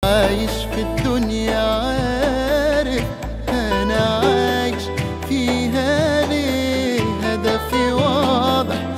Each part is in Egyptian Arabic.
عايش في الدنيا عارف انا عايش فيها ليه هدفي واضح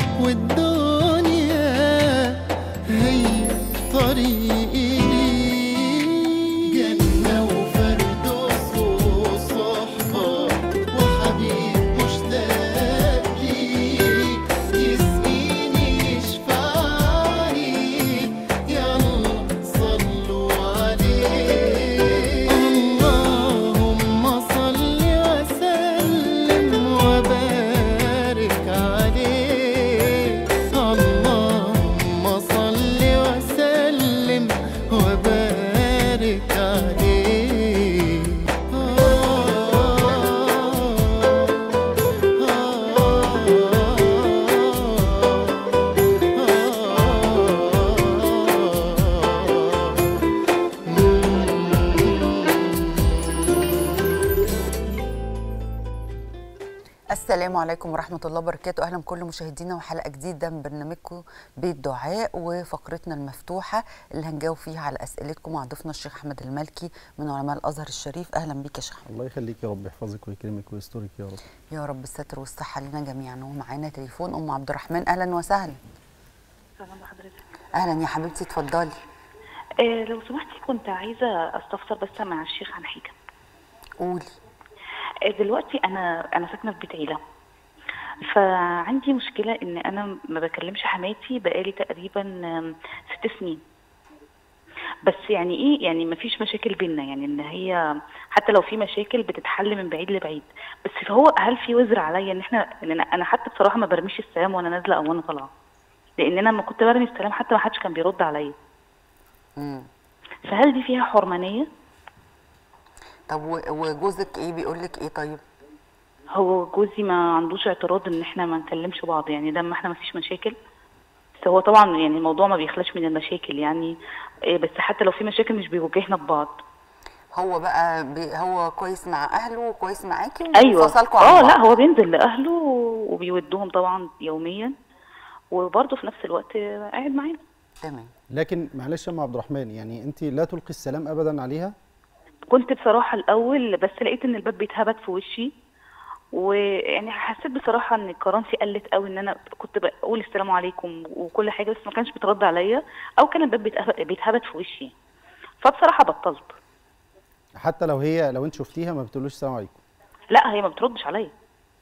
والدنيا هي طريقي ليه جنة وفردوس وصحبة وحبيب مشتاق ليه يسقيني يشفعني يلا صلوا عليه اللهم صل وسلم وبارك عليه اللهم صل وسلم وبارك عليه السلام عليكم ورحمة الله وبركاته أهلا بكل مشاهدينا وحلقة جديدة من برنامجكم بيت دعاء وفقرتنا المفتوحة اللي هنجاوب فيها على أسئلتكم مع ضيفنا الشيخ أحمد المالكي من علماء الأزهر الشريف أهلا بيك يا شيخ الله يخليك يا رب يحفظك ويكرمك ويسترك يا رب يا رب الستر والصحة لنا جميعا ومعانا تليفون أم عبد الرحمن أهلا وسهلا سلام حضرتك أهلا يا حبيبتي اتفضلي آه لو سمحتي كنت عايزه استفسر بس مع الشيخ عن حاجه قولي آه دلوقتي انا انا ساكنه في بيت عيله فعندي مشكله ان انا ما بكلمش حماتي بقالي تقريبا آم، ست سنين بس يعني ايه يعني ما فيش مشاكل بينا يعني ان هي حتى لو في مشاكل بتتحل من بعيد لبعيد بس هو هل في وزر عليا ان احنا ان انا انا حتى بصراحه ما برميش السلام وانا نازله او وانا طالعه لان انا لما كنت برمي السلام حتى ما حدش كان بيرد عليا مم. فهل دي فيها حرمانيه طب و- وجوزك إيه بيقول لك إيه طيب هو جوزي ما عندوش اعتراض ان احنا ما نكلمش بعض يعني لما احنا ما فيش مشاكل بس هو طبعا يعني الموضوع ما بيخلاش من المشاكل يعني إيه بس حتى لو في مشاكل مش بيواجهنا ببعض هو بقى بي هو كويس مع أهله وكويس معاكي ايوه وفصلكوا عن اه بعض. لا هو بينزل لاهله وبيودهم طبعا يوميا وبرضه في نفس الوقت قاعد معانا تمام لكن معلش يا ام عبد الرحمن يعني انت لا تلقي السلام ابدا عليها كنت بصراحه الاول بس لقيت ان الباب بيتهبت في وشي ويعني حسيت بصراحه ان كرامتي قلت قوي ان انا كنت بقول السلام عليكم وكل حاجه بس ما كانش بيترد عليا او كان الباب بيتهبت بيتهبت في وشي فبصراحه بطلت حتى لو هي لو انت شفتيها ما بتقولوش السلام عليكم لا هي ما بتردش عليا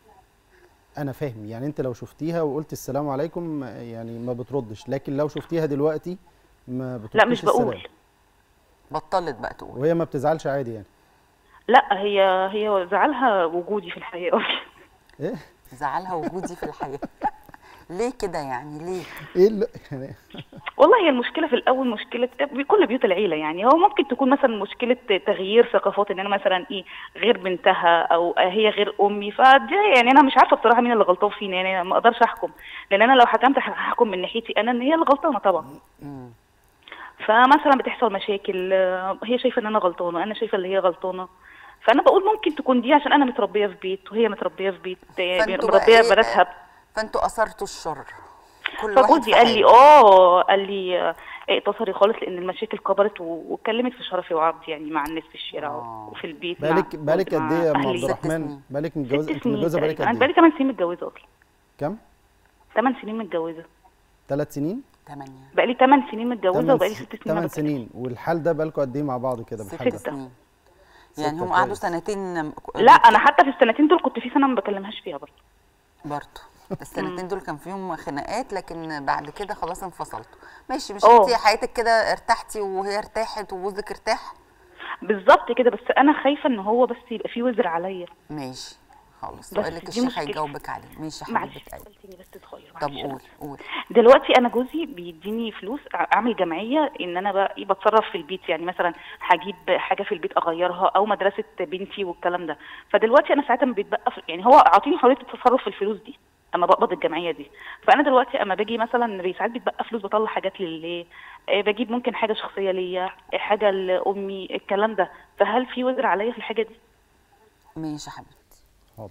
انا فاهم يعني انت لو شفتيها وقلت السلام عليكم يعني ما بتردش لكن لو شفتيها دلوقتي ما بتردش لا مش بقول بطلت بقى تقول وهي ما بتزعلش عادي يعني لا هي هي زعلها وجودي في الحياه ايه زعلها وجودي في الحياة ليه كده يعني ليه ايه اللي يعني والله هي المشكله في الاول مشكله بكل بيوت العيله يعني هو ممكن تكون مثلا مشكله تغيير ثقافات ان انا مثلا ايه غير بنتها او هي غير امي فدي يعني انا مش عارفه بصراحه مين اللي غلطان فينا يعني ما اقدرش احكم لان انا لو حكمت هحكم من ناحيتي انا ان هي اللي غلطانه طبعا مم. فمثلا بتحصل مشاكل آه، هي شايفه ان انا غلطانه انا شايفه اللي هي غلطانه فانا بقول ممكن تكون دي عشان انا متربيه في بيت وهي متربيه في بيت آه، فانتوا بقى مربيه إيه؟ بناتها فانتوا اثرتوا الشر كل واحد فجوزي في قال لي حاله. اه قال لي آه، اقتصري خالص لان المشاكل كبرت و- واتكلمت في شرفي وعرضي يعني مع الناس في الشارع آه. وفي البيت مع- بالك بالك مع قد ايه يا ام أهلي. عبد ست الرحمن سنين. بالك متجوزه ست انت سنين متجوزه بالك تقريباً. قد انا بقالي ايه 8 سنين متجوزه اصلا كم 8 سنين متجوزه ثلاث سنين تمانية بقالي 8 سنين متجوزه وبقالي 6 سنين ثمان ما سنين والحال ده بالكم قد ايه مع بعض كده بالحال ده ست ستة. سنين يعني ستة هم قعدوا كويس. سنتين لا انا حتى في السنتين دول كنت في سنه ما بكلمهاش فيها برضه برضه السنتين دول كان فيهم خناقات لكن بعد كده خلاص انفصلتوا ماشي مش اه. انت حياتك كده ارتحتي وهي ارتاحت وجوزك ارتاح بالظبط كده بس انا خايفه ان هو بس يبقى في وزر عليا ماشي خلاص بس سؤالك دي الشيخ مشكلة. هيجاوبك عليه ماشي يا معلش حبيبه قلبي سألتني بس صغير طب معلش. قول قول دلوقتي انا جوزي بيديني فلوس اعمل جمعيه ان انا بقى إيه بتصرف في البيت يعني مثلا هجيب حاجه في البيت اغيرها او مدرسه بنتي والكلام ده فدلوقتي انا ساعتها ما بيتبقى في- يعني هو عاطيني حريه التصرف في الفلوس دي اما بقبض الجمعيه دي فانا دلوقتي اما باجي مثلا بي- ساعات بيتبقى فلوس بطلع حاجات لله آه، بجيب ممكن حاجه شخصيه ليا آه، حاجه لامي الكلام ده فهل في وزر عليا في الحاجه دي ماشي يا حبيبتي حاضر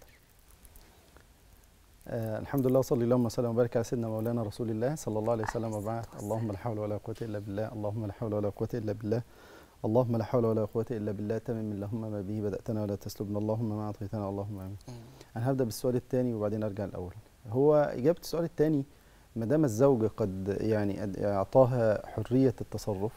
آه الحمد لله وصلي اللهم وسلم وبارك على سيدنا مولانا رسول الله صلى الله عليه وسلم وبعد اللهم لا حول ولا قوة إلا بالله اللهم لا حول ولا قوة إلا بالله اللهم لا حول ولا قوة إلا بالله تمم اللهم ما به بدأتنا ولا تسلبنا اللهم ما أعطيتنا اللهم آمين أنا هبدأ بالسؤال الثاني وبعدين أرجع الأول هو إجابة السؤال الثاني ما دام الزوجة قد يعني أد- أعطاها حرية التصرف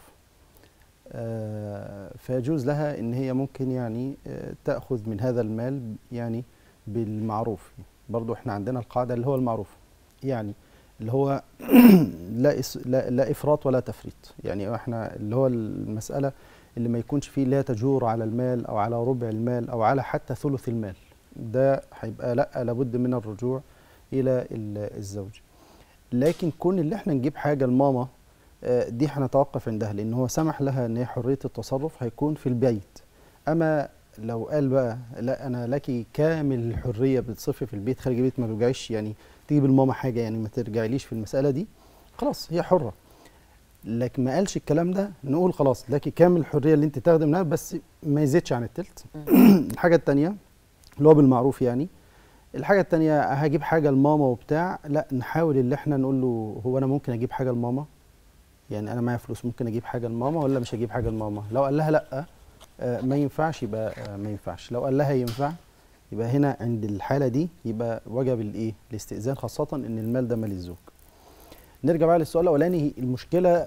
آه، فيجوز لها إن هي ممكن يعني آه، تأخذ من هذا المال يعني بالمعروف برضو إحنا عندنا القاعدة اللي هو المعروف يعني اللي هو لا, إس لا لا إفراط ولا تفريط يعني إحنا اللي هو المسألة اللي ما يكونش فيه لا تجور على المال أو على ربع المال أو على حتى ثلث المال ده هيبقى لا لابد من الرجوع إلى ال- الزوج لكن كون اللي احنا نجيب حاجة لماما آه، دي هنتوقف عندها لأن هو سمح لها إن هي حرية التصرف هيكون في البيت أما لو قال بقى لا أنا لك كامل الحرية بتصرفي في البيت خارج البيت ما ترجعيش يعني تجيب لماما حاجة يعني ما ترجعيليش في المسألة دي خلاص هي حرة لكن ما قالش الكلام ده نقول خلاص لك كامل الحرية اللي انت تاخدي منها بس ما يزيدش عن التلت الحاجة التانية اللي هو بالمعروف يعني الحاجة التانية هجيب حاجة لماما وبتاع لا نحاول اللي احنا نقول له هو انا ممكن اجيب حاجة لماما يعني انا معايا فلوس ممكن اجيب حاجة لماما ولا مش هجيب حاجة لماما لو قال لها لا آه، ما ينفعش يبقى آه، ما ينفعش لو قال لها ينفع يبقى هنا عند الحالة دي يبقى وجب الايه الاستئذان خاصة ان المال ده مال الزوج نرجع بقى للسؤال الاولاني المشكلة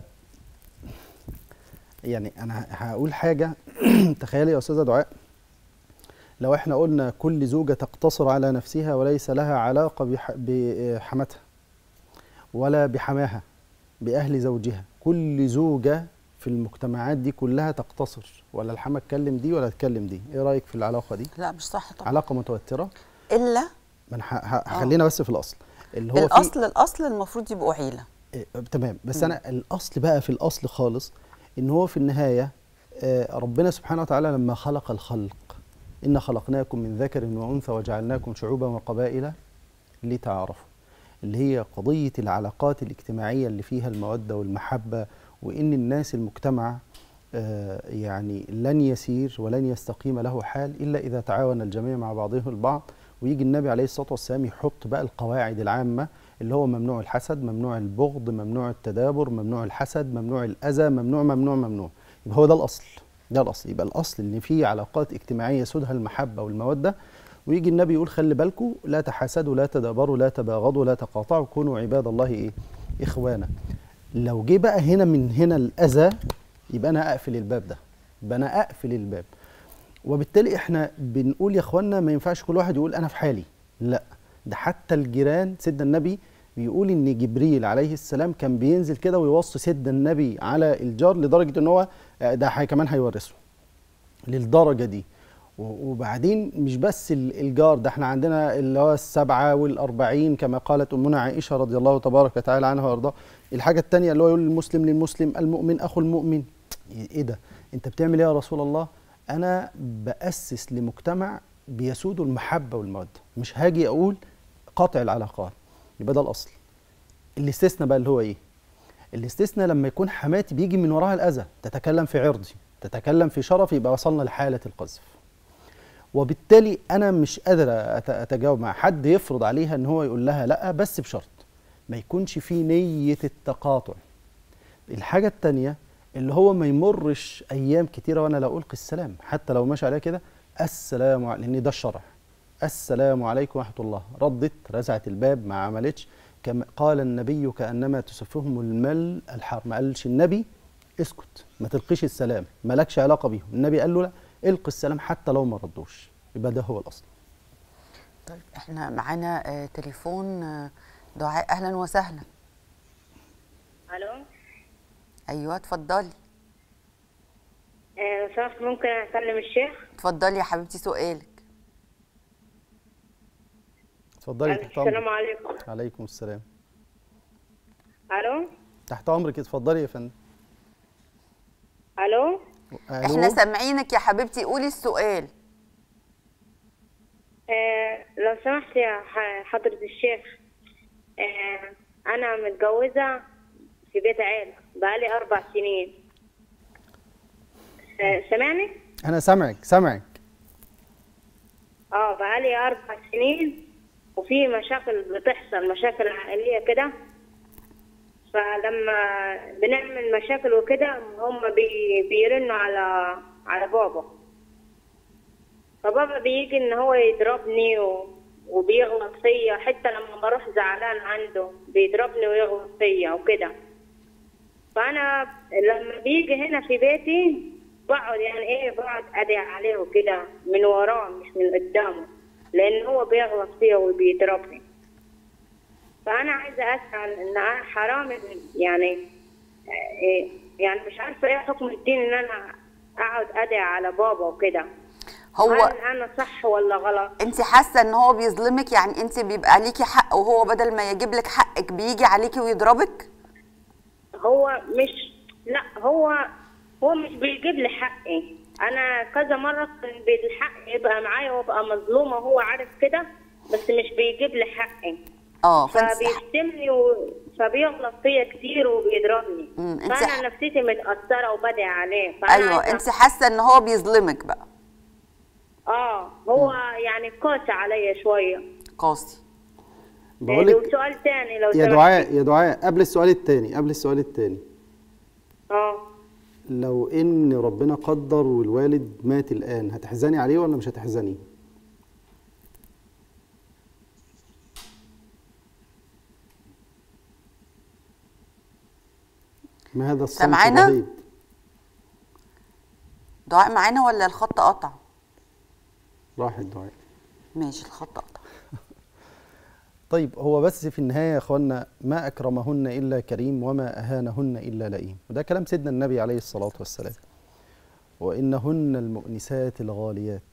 يعني انا هقول حاجة تخيلي يا استاذة دعاء لو احنا قلنا كل زوجة تقتصر على نفسها وليس لها علاقة بح- بحماتها ولا بحماها بأهل زوجها كل زوجة في المجتمعات دي كلها تقتصر ولا الحما تكلم دي ولا تكلم دي ايه رأيك في العلاقة دي لا مش صح طبعا علاقة متوترة الا ما انا ه- ه- هخلينا بس في الأصل اللي هو في الاصل الاصل المفروض يبقوا عيله إيه، تمام بس انا الاصل بقى في الاصل خالص ان هو في النهايه آه، ربنا سبحانه وتعالى لما خلق الخلق ان خلقناكم من ذكر وانثى وجعلناكم شعوبا وقبائل لتعارفوا اللي هي قضيه العلاقات الاجتماعيه اللي فيها الموده والمحبه وان الناس المجتمع آه، يعني لن يسير ولن يستقيم له حال الا اذا تعاون الجميع مع بعضهم البعض ويجي النبي عليه الصلاه والسلام يحط بقى القواعد العامه اللي هو ممنوع الحسد ممنوع البغض ممنوع التدابر ممنوع الحسد ممنوع الاذى ممنوع ممنوع ممنوع يبقى هو ده الاصل ده الاصل يبقى الاصل ان في علاقات اجتماعيه يسودها المحبه والموده ويجي النبي يقول خلي بالكم لا تحاسدوا لا تدابروا لا تباغضوا لا تقاطعوا كونوا عباد الله ايه اخوانا لو جه بقى هنا من هنا الاذى يبقى انا اقفل الباب ده يبقى انا اقفل الباب وبالتالي احنا بنقول يا اخوانا ما ينفعش كل واحد يقول انا في حالي لا ده حتى الجيران سيدنا النبي بيقول ان جبريل عليه السلام كان بينزل كده ويوصي سيدنا النبي على الجار لدرجه ان هو آه، ده حي- كمان هيورثه للدرجه دي و- وبعدين مش بس ال- الجار ده احنا عندنا اللي هو السبعة والأربعين كما قالت أمنا عائشة رضي الله تبارك وتعالى عنها وأرضاها الحاجة التانية اللي هو يقول المسلم للمسلم المؤمن أخو المؤمن إيه ده أنت بتعمل إيه يا رسول الله أنا بأسس لمجتمع بيسود المحبة والمودة مش هاجي أقول قاطع العلاقات يبقى ده الأصل الاستثناء بقى اللي هو إيه الاستثناء لما يكون حماتي بيجي من وراها الأذى تتكلم في عرضي تتكلم في شرفي يبقى وصلنا لحالة القذف وبالتالي انا مش قادر أت- اتجاوب مع حد يفرض عليها ان هو يقول لها لا بس بشرط ما يكونش في نية التقاطع الحاجة التانية اللي هو ما يمرش ايام كتيرة وانا لا القي السلام حتى لو ماشي عليها كده السلام عليكم لان ده الشرع السلام عليكم ورحمة الله ردت رزعت الباب ما عملتش كما قال النبي كأنما تسفهم المل الحر ما قالش النبي اسكت ما تلقيش السلام مالكش علاقة بيهم النبي قال له لا القي السلام حتى لو ما ردوش يبقى ده هو الاصل طيب احنا معانا آه تليفون آه دعاء اهلا وسهلا الو ايوه اتفضلي آه، لو سمحت ممكن اكلم الشيخ اتفضلي يا حبيبتي سؤالك اتفضلي تحت السلام امرك عليكم عليكم السلام الو تحت امرك اتفضلي يا فندم الو احنا ألو؟ سامعينك يا حبيبتي قولي السؤال آه، لو سمحت يا ح- حضرة الشيخ آه، انا متجوزة في بيت عيلة بقالي اربع سنين آه، سامعني انا سامعك سامعك اه بقالي اربع سنين وفي مشاكل بتحصل مشاكل عائلية كده فلما بنعمل مشاكل وكده هم بي بيرنوا على على بابا فبابا بيجي ان هو يضربني و... وبيغلط فيا حتى لما بروح زعلان عنده بيضربني ويغلط فيا وكده فانا لما بيجي هنا في بيتي بقعد يعني ايه بقعد ادعي عليه وكده من وراه مش من قدامه لان هو بيغلط فيا وبيضربني فانا عايزه اسال ان انا حرام يعني إيه يعني مش عارفه ايه حكم الدين ان انا اقعد ادعي على بابا وكده هو هل انا صح ولا غلط انت حاسه ان هو بيظلمك يعني انت بيبقى ليكي حق وهو بدل ما يجيب لك حقك بيجي عليكي ويضربك هو مش لا هو هو مش بيجيب لي حقي انا كذا مره كان بالحق يبقى معايا وابقى مظلومه هو عارف كده بس مش بيجيب لي حقي اه فانت فبيشتمني و... فبيغلط فيا كتير وبيضربني مم، انت ح- فانا نفسيتي متاثره وبدعي عليه فأنا ايوه عايزة- انت حاسه ان هو بيظلمك بقى اه هو يعني قاسي عليا شويه قاسي بقول لو لك سؤال تاني لو يا سمحت. دعاء يا دعاء قبل السؤال الثاني قبل السؤال الثاني اه لو ان ربنا قدر والوالد مات الان هتحزني عليه ولا مش هتحزني ما هذا الصمت سامعانا؟ الرهيب دعاء معانا ولا الخط قطع راح الدعاء ماشي الخط قطع طيب هو بس في النهاية يا اخوانا ما أكرمهن إلا كريم وما أهانهن إلا لئيم وده كلام سيدنا النبي عليه الصلاة والسلام وإنهن المؤنسات الغاليات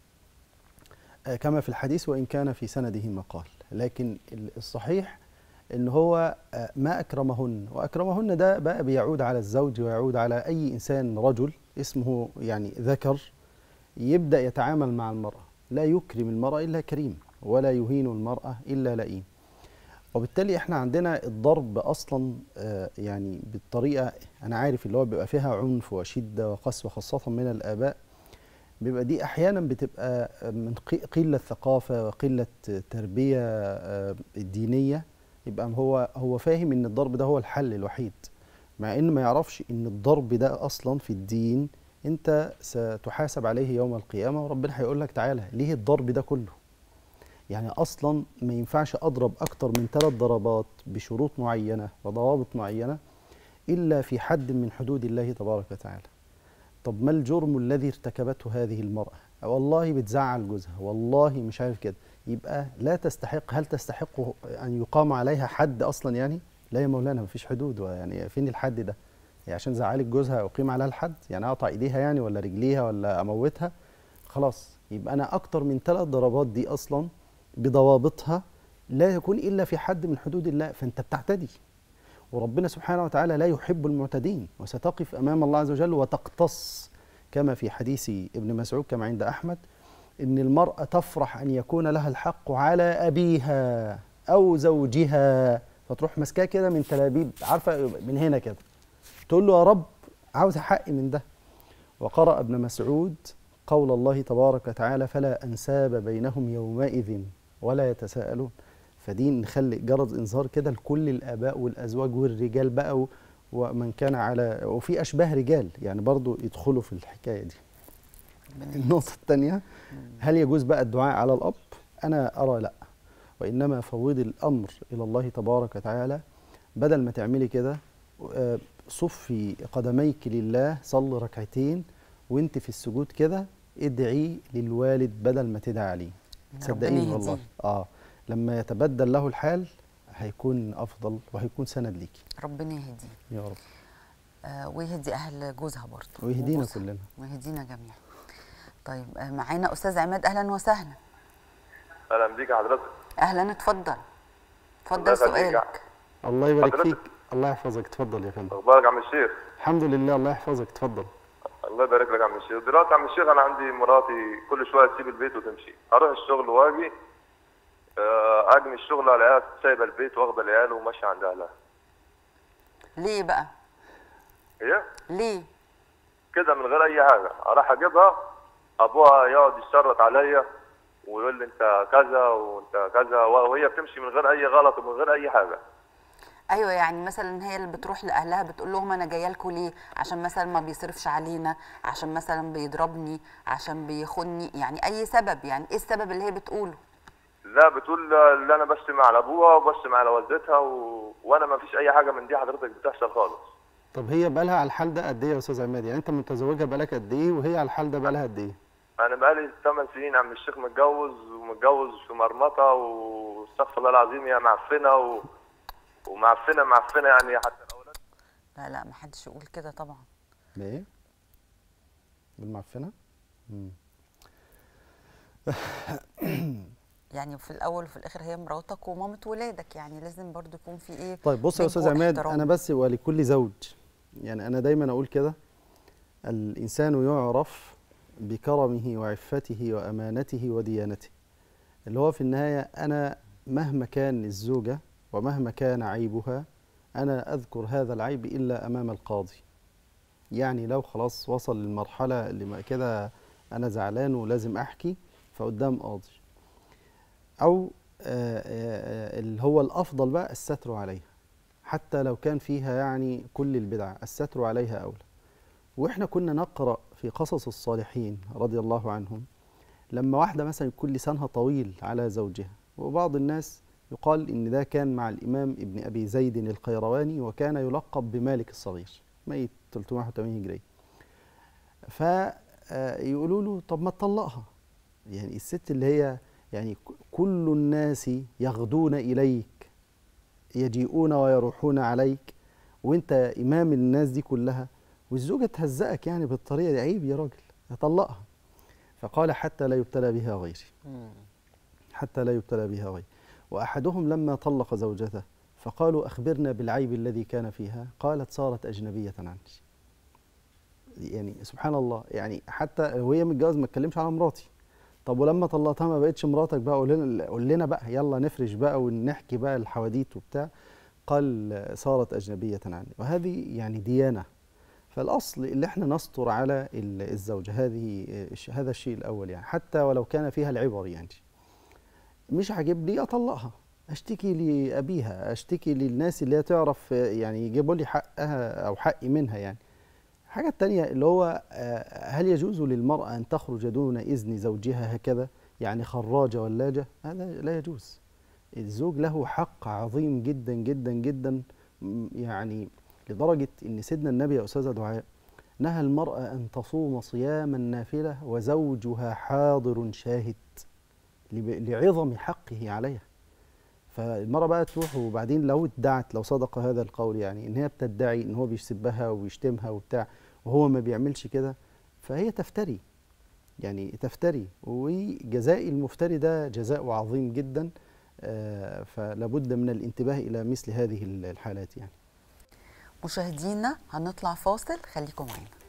آه، كما في الحديث وإن كان في سنده مقال لكن ال- الصحيح إن هو آه، ما أكرمهن وأكرمهن ده بقى بيعود على الزوج ويعود على أي إنسان رجل اسمه يعني ذكر يبدأ يتعامل مع المرأة لا يكرم المرأة إلا كريم ولا يهين المرأة إلا لئيم وبالتالي احنا عندنا الضرب اصلا آه، يعني بالطريقه انا عارف اللي هو بيبقى فيها عنف وشده وقسوه خاصه من الاباء بيبقى دي احيانا بتبقى من قي- قله ثقافه وقله تربيه آه، دينيه يبقى هو هو فاهم ان الضرب ده هو الحل الوحيد مع ان ما يعرفش ان الضرب ده اصلا في الدين انت ستحاسب عليه يوم القيامه وربنا هيقول لك تعالى ليه الضرب ده كله يعني اصلا ما ينفعش اضرب اكتر من ثلاث ضربات بشروط معينه وضوابط معينه الا في حد من حدود الله تبارك وتعالى طب ما الجرم الذي ارتكبته هذه المراه والله بتزعل جوزها والله مش عارف كده يبقى لا تستحق هل تستحق ان يقام عليها حد اصلا يعني لا يا مولانا مفيش حدود يعني فين الحد ده يعني عشان زعلت جوزها اقيم عليها الحد يعني اقطع ايديها يعني ولا رجليها ولا اموتها خلاص يبقى انا اكتر من ثلاث ضربات دي اصلا بضوابطها لا يكون الا في حد من حدود الله فانت بتعتدي وربنا سبحانه وتعالى لا يحب المعتدين وستقف امام الله عز وجل وتقتص كما في حديث ابن مسعود كما عند احمد ان المراه تفرح ان يكون لها الحق على ابيها او زوجها فتروح ماسكاه كده من تلابيب عارفه من هنا كده تقول له يا رب عاوز حقي من ده وقرأ ابن مسعود قول الله تبارك وتعالى فلا أنساب بينهم يومئذ ولا يتساءلون فدي نخلي جرس انذار كده لكل الآباء والأزواج والرجال بقى و- ومن كان على وفي أشباه رجال يعني برضو يدخلوا في الحكاية دي النقطة الثانية هل يجوز بقى الدعاء على الأب؟ أنا أرى لا وإنما فوضي الأمر إلى الله تبارك وتعالى بدل ما تعملي كده آه، صفي قدميك لله صلي ركعتين وانت في السجود كده ادعي للوالد بدل ما تدعي عليه صدقيني يهديه. والله اه لما يتبدل له الحال هيكون افضل وهيكون سند ليكي ربنا يهديه يا رب آه ويهدي اهل جوزها برضه ويهدينا وجوزها. كلنا. ويهدينا جميعا طيب آه معانا استاذ عماد اهلا وسهلا اهلا بيك يا حضرتك اهلا اتفضل الله اتفضل يخليك يا سؤالك الله يبارك حضرتك. فيك الله يحفظك اتفضل يا فندم اخبارك يا عم الشيخ الحمد لله الله يحفظك اتفضل الله يبارك لك يا عم الشيخ دلوقتي يا عم الشيخ انا عندي مراتي كل شويه تسيب البيت وتمشي اروح الشغل واجي آه، اجي من الشغل الاقيها سايبه البيت واخده العيال وماشيه عند اهلها ليه بقى هي ليه كده من غير اي حاجه اروح اجيبها ابوها يقعد يشرط عليا ويقول لي انت كذا وانت كذا وهي بتمشي من غير اي غلط ومن غير اي حاجه ايوه يعني مثلا هي اللي بتروح لاهلها بتقول لهم انا جايه لكم ليه عشان مثلا ما بيصرفش علينا عشان مثلا بيضربني عشان بيخوني يعني اي سبب يعني ايه السبب اللي هي بتقوله لا بتقول اللي انا بشتم على ابوها وبشتم على والدتها و... وانا ما فيش اي حاجه من دي حضرتك بتحصل خالص طب هي بقالها على الحال ده قد ايه يا استاذ عماد يعني انت متزوجها بقالك قد ايه وهي على الحال ده بقالها قد ايه انا بقالي 8 سنين عم الشيخ متجوز ومتجوز في مرمطه واستغفر الله العظيم يا معفنه و... ومعفنه معفنه يعني حتى الاولاد لا لا ما حدش يقول كده طبعا بايه بالمعفنه مم. يعني في الاول وفي الاخر هي مراتك ومامة ولادك يعني لازم برضو يكون في ايه طيب بص يا بينكوا استاذ عماد احترام. انا بس ولكل زوج يعني انا دايما اقول كده الانسان يعرف بكرمه وعفته وامانته وديانته اللي هو في النهايه انا مهما كان الزوجه ومهما كان عيبها انا اذكر هذا العيب الا امام القاضي يعني لو خلاص وصل للمرحله اللي ما كده انا زعلان ولازم احكي فقدام قاضي او آه، آه، آه، اللي هو الافضل بقى الستر عليها حتى لو كان فيها يعني كل البدع الستر عليها اولى واحنا كنا نقرا في قصص الصالحين رضي الله عنهم لما واحده مثلا يكون لسانها طويل على زوجها وبعض الناس يقال ان ده كان مع الامام ابن ابي زيد القيرواني وكان يلقب بمالك الصغير ميت 381 هجري فيقولوا له طب ما تطلقها يعني الست اللي هي يعني ك- كل الناس يغدون اليك يجيئون ويروحون عليك وانت امام الناس دي كلها والزوجه تهزقك يعني بالطريقه دي عيب يا راجل طلقها فقال حتى لا يبتلى بها غيري مم. حتى لا يبتلى بها غيري واحدهم لما طلق زوجته فقالوا اخبرنا بالعيب الذي كان فيها قالت صارت اجنبيه عني يعني سبحان الله يعني حتى وهي متجوز ما اتكلمش على مراتي طب ولما طلقتها ما بقتش مراتك بقى قول لنا قول لنا بقى يلا نفرش بقى ونحكي بقى الحواديت وبتاع قال صارت اجنبيه عني وهذه يعني ديانه فالاصل اللي احنا نستر على ال- الزوجه هذه هذا الشيء الاول يعني حتى ولو كان فيها العبر يعني مش عاجبني اطلقها اشتكي لابيها اشتكي للناس اللي هي تعرف يعني يجيبوا لي حقها او حقي منها يعني الحاجة التانية اللي هو آه، هل يجوز للمرأة أن تخرج دون إذن زوجها هكذا يعني خراجة ولاجة هذا لا يجوز الزوج له حق عظيم جدا جدا جدا م- يعني لدرجة أن سيدنا النبي يا أستاذة دعاء نهى المرأة أن تصوم صياما نافلة وزوجها حاضر شاهد لب- لعظم حقه عليها فالمرأة بقى تروح وبعدين لو ادعت لو صدق هذا القول يعني ان هي بتدعي ان هو بيسبها وبيشتمها وبتاع وهو ما بيعملش كده فهي تفتري يعني تفتري وجزاء المفتري ده جزاء عظيم جدا آه، فلا بد من الانتباه الى مثل هذه الحالات يعني مشاهدينا هنطلع فاصل خليكم معانا